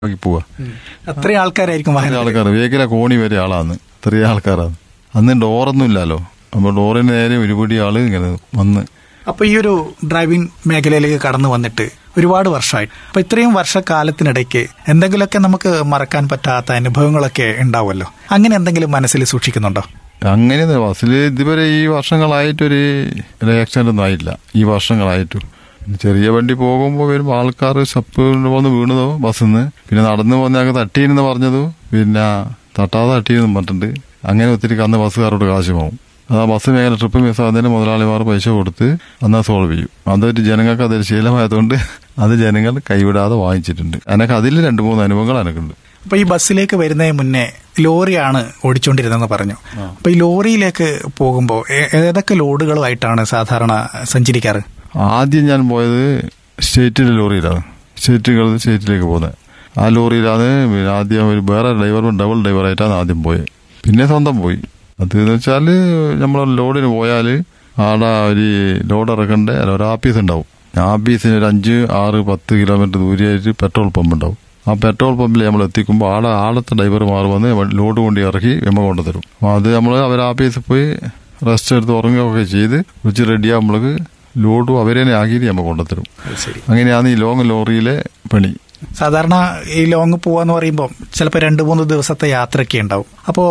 ആക്കി പോവാ അത്രയും ആൾക്കാരായിരിക്കും അത്രയും വാഹനം ആൾക്കാർ വേഗില കോണി വരെ ആളാന്ന് ഇത്രയും ആൾക്കാരാണ് അന്ന് ഡോറൊന്നും ഇല്ലല്ലോ അപ്പൊ ഡോറിന് നേരെ ഒരുപടി ആള് ഇങ്ങനെ വന്ന് അപ്പൊ ഈ ഒരു ഡ്രൈവിംഗ് മേഖലയിലേക്ക് കടന്നു വന്നിട്ട് ഒരുപാട് വർഷമായി അപ്പൊ ഇത്രയും വർഷക്കാലത്തിനിടയ്ക്ക് എന്തെങ്കിലുമൊക്കെ നമുക്ക് മറക്കാൻ പറ്റാത്ത അനുഭവങ്ങളൊക്കെ ഉണ്ടാവുമല്ലോ അങ്ങനെ എന്തെങ്കിലും മനസ്സിൽ സൂക്ഷിക്കുന്നുണ്ടോ അങ്ങനെ ബസ്സിൽ ഇതുവരെ ഈ വർഷങ്ങളായിട്ടൊരു ഒരു ആക്സിഡന്റ് ഒന്നും ആയില്ല ഈ വർഷങ്ങളായിട്ടും ചെറിയ വണ്ടി പോകുമ്പോൾ വരുമ്പോൾ ആൾക്കാർ സ്റ്റെപ്പ് വന്ന് വീണതോ ബസ്സിൽ നിന്ന് പിന്നെ നടന്നു പോകുന്ന തട്ടീന്ന് പറഞ്ഞതു പിന്നെ തട്ടാതെ തട്ടീന്ന് പറഞ്ഞിട്ടുണ്ട് അങ്ങനെ ഒത്തിരി അന്ന് ബസ്സുകാരോട് കാശ് പോകും അത് ആ ബസ് മേഖല ട്രിപ്പ് മിസ്സാകുന്നതിന് മുതലാളിമാർ പൈസ കൊടുത്ത് അന്നാ സോൾവ് ചെയ്യും അതൊരു ജനങ്ങൾക്ക് അതൊരു ശീലമായതുകൊണ്ട് അത് ജനങ്ങൾ കൈവിടാതെ വാങ്ങിച്ചിട്ടുണ്ട് എനക്ക് അതിൽ രണ്ട് മൂന്ന് അനുഭവങ്ങൾ എനക്കുണ്ട് അപ്പൊ ഈ ബസ്സിലേക്ക് വരുന്നതിന് മുന്നേ ലോറിയാണ് ഓടിച്ചുകൊണ്ടിരുന്നതെന്ന് പറഞ്ഞു അപ്പൊ ഈ ലോറിയിലേക്ക് പോകുമ്പോൾ ഏ- ഏതൊക്കെ ലോഡുകളുമായിട്ടാണ് സാധാരണ സഞ്ചരിക്കാറ് ആദ്യം ഞാൻ പോയത് സ്റ്റേറ്റിലെ ലോറിയിലാണ് സ്റ്റേറ്റുകൾ സ്റ്റേറ്റിലേക്ക് പോകുന്നത് ആ ലോറിയിലാണ് പിന്നെ ആദ്യം ഒരു വേറെ ഡ്രൈവർ ഡബിൾ ഡ്രൈവറായിട്ടാണ് ആദ്യം പോയത് പിന്നെ സ്വന്തം പോയി അത് എന്ന് വെച്ചാൽ നമ്മൾ ലോഡിന് പോയാൽ ആടെ ഒരു ലോഡ് ഇറക്കണ്ട അല്ല ഒരു ആപ്പീസ് ഉണ്ടാവും ആ ആപ്പീസിന് ഒരു അഞ്ച് ആറ് പത്ത് കിലോമീറ്റർ ദൂരെയായിട്ട് പെട്രോൾ പമ്പ് ഉണ്ടാവും ആ പെട്രോൾ പമ്പിൽ നമ്മൾ എത്തിക്കുമ്പോൾ ആടെ ആടത്തെ ഡ്രൈവർമാർ വന്ന് ലോഡ് കൊണ്ട് ഇറക്കി എമ്മ കൊണ്ടുതരും അപ്പോൾ അത് നമ്മൾ അവർ ആപ്പീസിൽ പോയി റെസ്റ്റ് എടുത്ത് ഉറങ്ങുകയൊക്കെ ചെയ്ത് ഉച്ച റെഡിയാകുമ്പോഴേക്ക് ലോഡും അവരെ തന്നെ ആക്കിയിട്ട് നമ്മൾ കൊണ്ടുതരും ശരി അങ്ങനെയാണ് ഈ ലോങ് ലോറിയിലെ പണി സാധാരണ ഈ ലോങ് പോവാന്ന് പറയുമ്പോൾ ചിലപ്പോൾ രണ്ട് മൂന്ന് ദിവസത്തെ യാത്രയൊക്കെ ഉണ്ടാവും അപ്പോൾ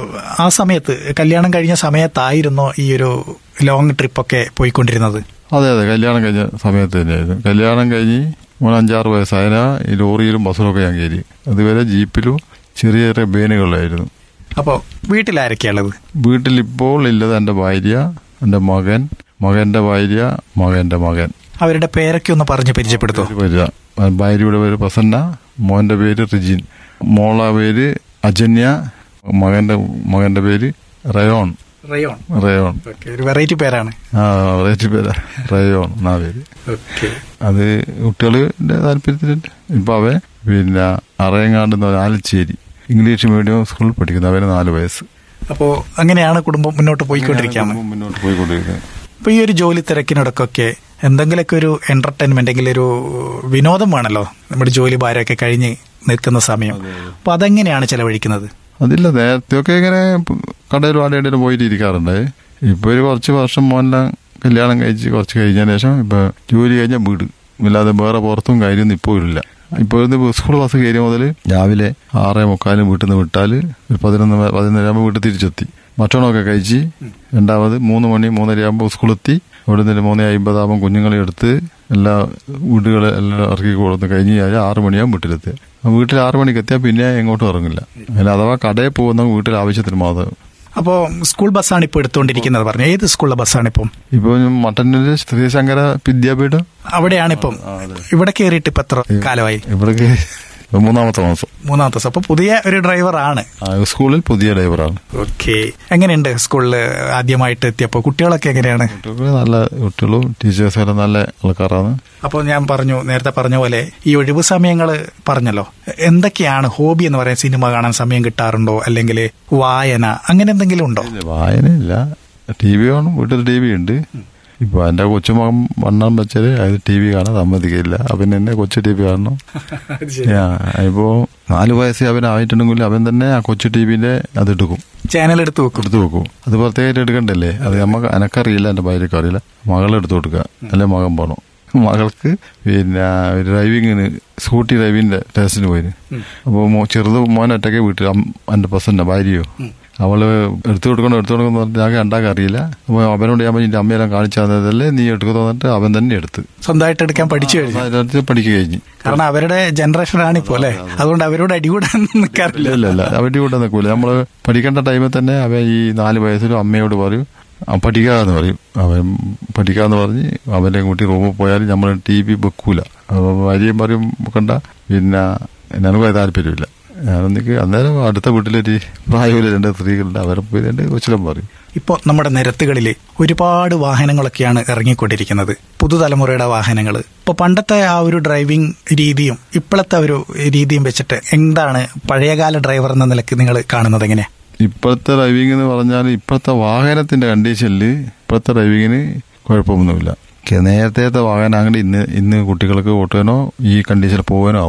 ആ സമയത്ത് കല്യാണം കഴിഞ്ഞ സമയത്തായിരുന്നോ ഈ ഒരു ലോങ് ട്രിപ്പൊക്കെ പോയിക്കൊണ്ടിരുന്നത് അതെ അതെ കല്യാണം കഴിഞ്ഞ സമയത്ത് തന്നെയായിരുന്നു കല്യാണം കഴിഞ്ഞ് മൂന്ന് അഞ്ചാറ് വയസ്സായ ഈ ലോറിയിലും ബസ്സിലൊക്കെ ഞാൻ കയറി അതുവരെ ജീപ്പിലും ചെറിയ ചെറിയ ബേനുകളിലായിരുന്നു അപ്പോൾ വീട്ടിലാരൊക്കെയുള്ളത് വീട്ടിലിപ്പോൾ ഉള്ളത് എൻ്റെ ഭാര്യ എൻ്റെ മകൻ മകന്റെ ഭാര്യ മകന്റെ മകൻ അവരുടെ പേരൊക്കെ ഒന്ന് പറഞ്ഞ് പരിചയപ്പെടുത്തോ പേര് വരിക ഭാര്യയുടെ പേര് പ്രസന്ന മോന്റെ പേര് റിജിൻ മോളെ പേര് അജന്യ മകന്റെ മകന്റെ പേര് റയോൺ റയോൺ റയോൺ ഓക്കെ ഒരു വെറൈറ്റി പേരാണ് ആ റേറ്റ് പേരാ റയോൺ എന്നാ പേര് ഓക്കെ അത് കുട്ടികളുടെ താല്പര്യത്തിലുണ്ട് ഇപ്പൊ അവൻ പിന്നെ അറയങ്ങാണ്ട് എന്ന് പറഞ്ഞ ആലച്ചേരി ഇംഗ്ലീഷ് മീഡിയം സ്കൂളിൽ പഠിക്കുന്നു അവന് നാല് വയസ്സ് അപ്പോൾ അങ്ങനെയാണ് കുടുംബം മുന്നോട്ട് പോയിക്കൊണ്ടിരിക്കുകയാണ് മുന്നോട്ട് പോയിക്കൊണ്ടിരിക്കുന്നത് അപ്പോൾ ഈ ഒരു ജോലി തിരക്കിനോടൊക്കെ എന്തെങ്കിലുമൊക്കെ ഒരു എന്റർടൈൻമെന്റ് അല്ലെങ്കിൽ ഒരു വിനോദം വേണമല്ലോ നമ്മുടെ ജോലി ഭാരമൊക്കെ കഴിഞ്ഞ് നിൽക്കുന്ന സമയം അപ്പോൾ അതെങ്ങനെയാണ് ചെലവഴിക്കുന്നത് അതില്ല നേരത്തെയൊക്കെ ഇങ്ങനെ കടയിലും ആടെയിലും പോയിട്ട് ഇരിക്കാറുണ്ട് ഇപ്പൊ ഒരു കുറച്ച് വർഷം മോനെല്ലാം കല്യാണം കഴിച്ച് കുറച്ച് കഴിഞ്ഞതിന് ശേഷം ഇപ്പൊ ജോലി കഴിഞ്ഞാൽ വീട് ഇല്ലാതെ വേറെ പുറത്തും കാര്യമൊന്നും ഇപ്പോൾ ഇല്ല ഇപ്പോൾ ഇത് സ്കൂൾ ബസ് കയറിയ മുതൽ രാവിലെ ആറേ മുക്കാലും വീട്ടിൽ നിന്ന് വിട്ടാൽ ഒരു പതിനൊന്ന് മ- പതിനൊന്നരയാകുമ്പോൾ വീട്ടിൽ തിരിച്ചെത്തി ഭക്ഷണമൊക്കെ കഴിച്ച് രണ്ടാമത് മൂന്ന് മണി മൂന്നരയാകുമ്പോൾ സ്കൂളെത്തി അവിടെ നിന്ന് മൂന്ന് അമ്പതാകുമ്പോൾ കുഞ്ഞുങ്ങളെ എടുത്ത് എല്ലാ വീടുകളെ എല്ലാം ഇറക്കി കൊടുത്ത് കഴിഞ്ഞ് കഴിഞ്ഞാൽ ആറ് മണിയാകും വീട്ടിലെത്തുക ആ വീട്ടിൽ ആറ് മണിക്ക് എത്തിയാൽ പിന്നെ എങ്ങോട്ടും ഇറങ്ങില്ല അതിൽ അഥവാ കടയിൽ പോകുന്ന വീട്ടിൽ ആവശ്യത്തിന് മാത്രം അപ്പോൾ സ്കൂൾ ബസ്സാണ് ഇപ്പോൾ എടുത്തുകൊണ്ടിരിക്കുന്നത് പറഞ്ഞു ഏത് സ്കൂളിലെ ബസ്സാണ് ഇപ്പം ഇപ്പൊ മട്ടന്നൂര് ശ്രീശങ്കര വിദ്യാപീഠം അവിടെയാണ് ഇപ്പം ഇവിടെ കയറിയിട്ട് ഇപ്പം എത്ര കാലമായി ഇവിടേക്ക് ഇപ്പൊ മൂന്നാമത്തെ മാസം മൂന്നാമത്തെ ദിവസം അപ്പോൾ പുതിയ ഒരു ഡ്രൈവറാണ് ആ, സ്കൂളിൽ പുതിയ ഡ്രൈവറാണ് ഓക്കെ എങ്ങനെയുണ്ട് സ്കൂളിൽ ആദ്യമായിട്ട് എത്തിയപ്പോൾ കുട്ടികളൊക്കെ എങ്ങനെയാണ് കുട്ടികൾ നല്ല കുട്ടികളും ടീച്ചേഴ്സും നല്ല ആൾക്കാരാണ് അപ്പോൾ ഞാൻ പറഞ്ഞു നേരത്തെ പറഞ്ഞ പോലെ ഈ ഒഴിവ് സമയങ്ങൾ പറഞ്ഞല്ലോ എന്തൊക്കെയാണ് ഹോബി എന്ന് പറയാൻ സിനിമ കാണാൻ സമയം കിട്ടാറുണ്ടോ അല്ലെങ്കിൽ വായന അങ്ങനെ എന്തെങ്കിലും ഉണ്ടോ ഇല്ല, വായനയില്ല ടി വി കാണും വീട്ടിൽ ടി വി ഉണ്ട് ഇപ്പൊ എന്റെ കൊച്ചുമകൻ വണ്ണം വെച്ചാല് അത് ടി വി കാണാൻ സമ്മതിക്കില്ല അവൻ എന്നെ കൊച്ചു ടി വി കാണണം ആ, ഇപ്പോ നാല് വയസ്സ് അവനായിട്ടുണ്ടെങ്കിൽ അവൻ തന്നെ ആ കൊച്ചു ടി വിന്റെ അത് എടുക്കും ചാനൽ എടുത്ത് വെക്കും എടുത്തു വെക്കും അത് പ്രത്യേകമായിട്ട് എടുക്കണ്ടല്ലേ അത് നമുക്ക് എനക്കറിയില്ല എന്റെ ഭാര്യക്ക് അറിയില്ല മകൾ എടുത്തു കൊടുക്കുക അല്ലെ മകൻ പോണം മകൾക്ക് പിന്നെ ഒരു ഡ്രൈവിങ്ങിന് സ്കൂട്ടി ഡ്രൈവിങ്ങിന്റെ ടെസ്റ്റിന് പോയിന് അപ്പോൾ ചെറുത് മോൻ ഒറ്റയ്ക്ക് വീട്ടിൽ അം- എന്റെ പ്രസന്ന ഭാര്യയോ അവള് എടുത്തു കൊടുക്കണം എടുത്തു കൊടുക്കണം എന്ന് പറഞ്ഞിട്ട് ഞങ്ങൾക്ക് ഉണ്ടാക്കാൻ അറിയില്ല അപ്പോൾ അവനോട് ഞാൻ പറഞ്ഞു, "നിന്റെ അമ്മയെല്ലാം കാണിച്ചു തന്നതല്ലേ നീ എടുക്കുന്നു പറഞ്ഞിട്ട് അവൻ തന്നെ എടുത്ത് സ്വന്തമായിട്ട് എടുക്കാൻ പഠിച്ചു കഴിഞ്ഞു അതിനകത്ത് പഠിക്കുക കഴിഞ്ഞു കാരണം അവരുടെ ജനറേഷൻ ആണിപ്പോ അല്ലെ അതുകൊണ്ട് അവരോട് അടികൂടാൻ നിൽക്കാറില്ല ഇല്ല ഇല്ല അവന്റെ കൂടെ നിൽക്കൂല നമ്മള് പഠിക്കേണ്ട ടൈമിൽ തന്നെ അവൻ ഈ നാല് വയസ്സിലും അമ്മയോട് പറയും "ആ, പഠിക്കാന്ന് പറയും അവൻ പഠിക്കാന്ന് പറഞ്ഞ് അവന്റെ കൂട്ടി റൂമിൽ പോയാൽ നമ്മൾ ടി വി വെക്കൂല അപ്പൊ ഭാര്യയും പറയും വെക്കണ്ട പിന്നെ എനിക്കും അത് താല്പര്യമില്ല ഞാനൊന്നിക്ക് അന്നേരം അടുത്ത വീട്ടിലൊരു പ്രായമില്ല രണ്ട് സ്ത്രീകളുണ്ട് അവരെ പോയി രണ്ട് കൊച്ചിലും പറയും ഇപ്പോൾ നമ്മുടെ നിരത്തുകളിൽ ഒരുപാട് വാഹനങ്ങളൊക്കെയാണ് ഇറങ്ങിക്കൊണ്ടിരിക്കുന്നത് പുതുതലമുറയുടെ വാഹനങ്ങൾ ഇപ്പോൾ പണ്ടത്തെ ആ ഒരു ഡ്രൈവിംഗ് രീതിയും ഇപ്പോഴത്തെ ഒരു രീതിയും വെച്ചിട്ട് എന്താണ് പഴയകാല ഡ്രൈവർ എന്ന നിലയ്ക്ക് നിങ്ങൾ കാണുന്നത് എങ്ങനെയാ ഇപ്പോഴത്തെ ഡ്രൈവിംഗ് എന്ന് പറഞ്ഞാൽ ഇപ്പോഴത്തെ വാഹനത്തിന്റെ കണ്ടീഷനിൽ ഇപ്പോഴത്തെ ഡ്രൈവിങ്ങിന് കുഴപ്പമൊന്നുമില്ല കെ- നേരത്തെ വാഹനം അങ്ങനെ ഇന്ന് ഇന്ന് കുട്ടികൾക്ക് ഓട്ടുവാനോ ഈ കണ്ടീഷനിൽ പോകാനോ ആവൂല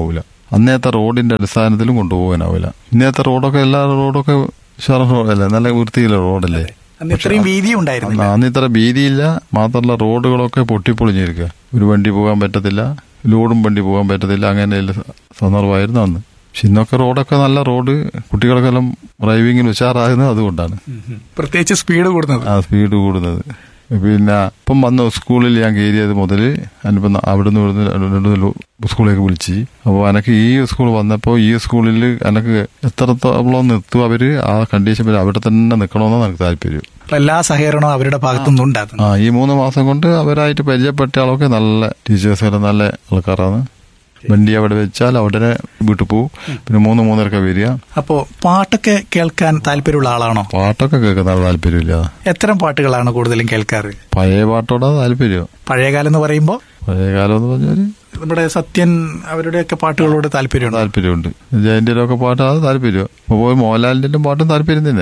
അന്നേത്തെ റോഡിന്റെ അടിസ്ഥാനത്തിലും കൊണ്ടുപോകാനാവില്ല ഇന്നത്തെ റോഡൊക്കെ എല്ലാ റോഡൊക്കെ ഷറ റോഡല്ലേ നല്ല വൃത്തിയുള്ള റോഡല്ലേ അന്ന് ഇത്രയും വീതിയും ഉണ്ടായിരുന്നില്ല അന്ന് ഇത്ര വീതിയില്ല മാത്രമല്ല റോഡുകളൊക്കെ പൊട്ടിപ്പൊളിഞ്ഞിരിക്കുക ഒരു വണ്ടി പോകാൻ പറ്റത്തില്ല ലോഡും വണ്ടി പോകാൻ പറ്റത്തില്ല അങ്ങനെയുള്ള സന്ദർഭമായിരുന്നു അന്ന് പക്ഷെ ഇന്നൊക്കെ റോഡൊക്കെ നല്ല റോഡ് കുട്ടികൾക്കെല്ലാം ഡ്രൈവിങ്ങിന് ഉഷാറാകുന്നത് അതുകൊണ്ടാണ് പ്രത്യേകിച്ച് സ്പീഡ് കൂടുന്നത് ആ സ്പീഡ് കൂടുന്നത് പിന്നെ ഇപ്പം വന്ന സ്കൂളിൽ ഞാൻ കയറിയത് മുതൽ ഞാനിപ്പം അവിടുന്ന് ഇവിടുന്ന് രണ്ട് ലോ- സ്കൂളിലേക്ക് വിളിച്ച് അപ്പോൾ എനിക്ക് ഈ സ്കൂൾ വന്നപ്പോൾ ഈ സ്കൂളിൽ എനിക്ക് എത്രത്തോളം നിർത്തും അവര് ആ കണ്ടീഷൻ അവിടെ തന്നെ നിൽക്കണമെന്നാണ് എനിക്ക് താല്പര്യം അപ്പൊ എല്ലാ സഹകരണവും അവരുടെ ഭാഗത്തുനിന്നും ഉണ്ടാകുന്നു ആ ഈ മൂന്ന് മാസം കൊണ്ട് അവരായിട്ട് പരിചയപ്പെട്ട ആളൊക്കെ നല്ല ടീച്ചേഴ്സ് നല്ല ആൾക്കാരാണ് വണ്ടി അവിടെ വെച്ചാൽ അവിടെ വീട്ടിൽ പോവും പിന്നെ മൂന്ന് മൂന്നരക്ക വരിക അപ്പോ പാട്ടൊക്കെ കേൾക്കാൻ താല്പര്യമുള്ള ആളാണോ പാട്ടൊക്കെ കേൾക്കുന്ന ആൾ താല്പര്യമില്ല എത്തരം പാട്ടുകളാണ് കൂടുതലും കേൾക്കാറ് പഴയ പാട്ടോടാ താല്പര്യം പഴയകാലം എന്ന് പറയുമ്പോൾ പഴയ കാലം എന്ന് പറഞ്ഞാല് നമ്മുടെ സത്യൻ അവരുടെയൊക്കെ പാട്ടുകളോട് താല്പര്യമുണ്ട് താല്പര്യമുണ്ട് ജയന്റിലൊക്കെ പാട്ട് അത് താല്പര്യം ഇപ്പൊ പോയി മോഹൻലാലിന്റെ പാട്ടും താല്പര്യം തന്നെ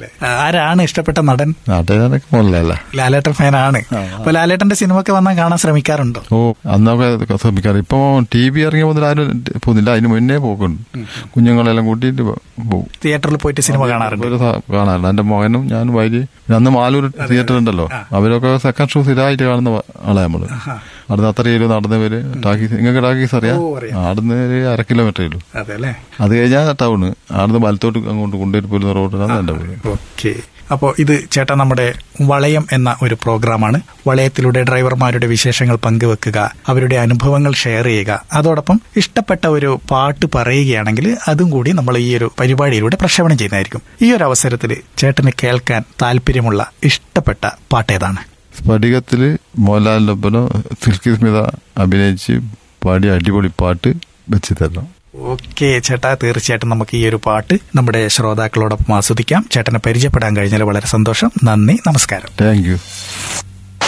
ആരാണ് ഇഷ്ടപ്പെട്ട നടൻ നാട്ടുകാരനൊക്കെ മോഹൻലാല ലാലേട്ടൻ ഫാനാണ് അപ്പൊ ലാലേട്ടന്റെ സിനിമ ഒക്കെ വന്നാൽ കാണാൻ ശ്രമിക്കാറുണ്ടോ ഓ അന്നൊക്കെ ശ്രമിക്കാറ് ഇപ്പൊ ടി വി ഇറങ്ങിയ മുതൽ ആരും പോകുന്നില്ല അതിന് മുന്നേ പോക്കുണ്ട് കുഞ്ഞുങ്ങളെല്ലാം കൂട്ടിയിട്ട് പോകും തിയേറ്ററിൽ പോയിട്ട് സിനിമ കാണാറുണ്ട് ഒരു സ- കാണാറില്ല എന്റെ മകനും ഞാനും വൈകി അന്ന് മാലൂർ തിയേറ്റർ ഉണ്ടല്ലോ അവരൊക്കെ സെക്കൻഡ് ഷോ സ്ഥിരമായിട്ട് കാണുന്ന ആളെ നമ്മള് അവിടുന്ന് അത്ര കിലോ നടന്നവര് ടാക്കീസ് നിങ്ങൾക്ക് ടാക്കീസ് അറിയാം ഓ, അറിയാം. ആ, അവിടുന്ന് ഒരു അര കിലോമീറ്റർ ഉള്ളൂ അതെ അല്ലേ അത് കഴിഞ്ഞാൽ ടൗണ് അവിടുന്ന് വലത്തോട്ട് അങ്ങോട്ട് കൊണ്ടുപോയി പോരുന്ന റോഡിലാണ് എന്റെ വീട് ഓക്കെ അപ്പോൾ ഇത് ചേട്ടാ നമ്മുടെ വളയം എന്ന ഒരു പ്രോഗ്രാമാണ് വളയത്തിലൂടെ ഡ്രൈവർമാരുടെ വിശേഷങ്ങൾ പങ്കുവെക്കുക അവരുടെ അനുഭവങ്ങൾ ഷെയർ ചെയ്യുക അതോടൊപ്പം ഇഷ്ടപ്പെട്ട ഒരു പാട്ട് പറയുകയാണെങ്കിൽ അതും കൂടി നമ്മൾ ഈ ഒരു പരിപാടിയിലൂടെ പ്രക്ഷേപണം ചെയ്യുന്നതായിരിക്കും ഈ ഒരു അവസരത്തിൽ ചേട്ടന് കേൾക്കാൻ താല്പര്യമുള്ള ഇഷ്ടപ്പെട്ട പാട്ട് ഏതാണ് സ്ഫടികത്തില് മോഹൻലാലിന്റെ ഒപ്പം സിൽക്കി സ്മിത അഭിനയിച്ച് പാടിയ അടിപൊളി പാട്ട് വെച്ച് തരണം ഓക്കെ ചേട്ടാ തീർച്ചയായിട്ടും നമുക്ക് ഈ ഒരു പാട്ട് നമ്മുടെ ശ്രോതാക്കളോടൊപ്പം ആസ്വദിക്കാം ചേട്ടനെ പരിചയപ്പെടാൻ കഴിഞ്ഞാൽ വളരെ സന്തോഷം നന്ദി നമസ്കാരം താങ്ക് യു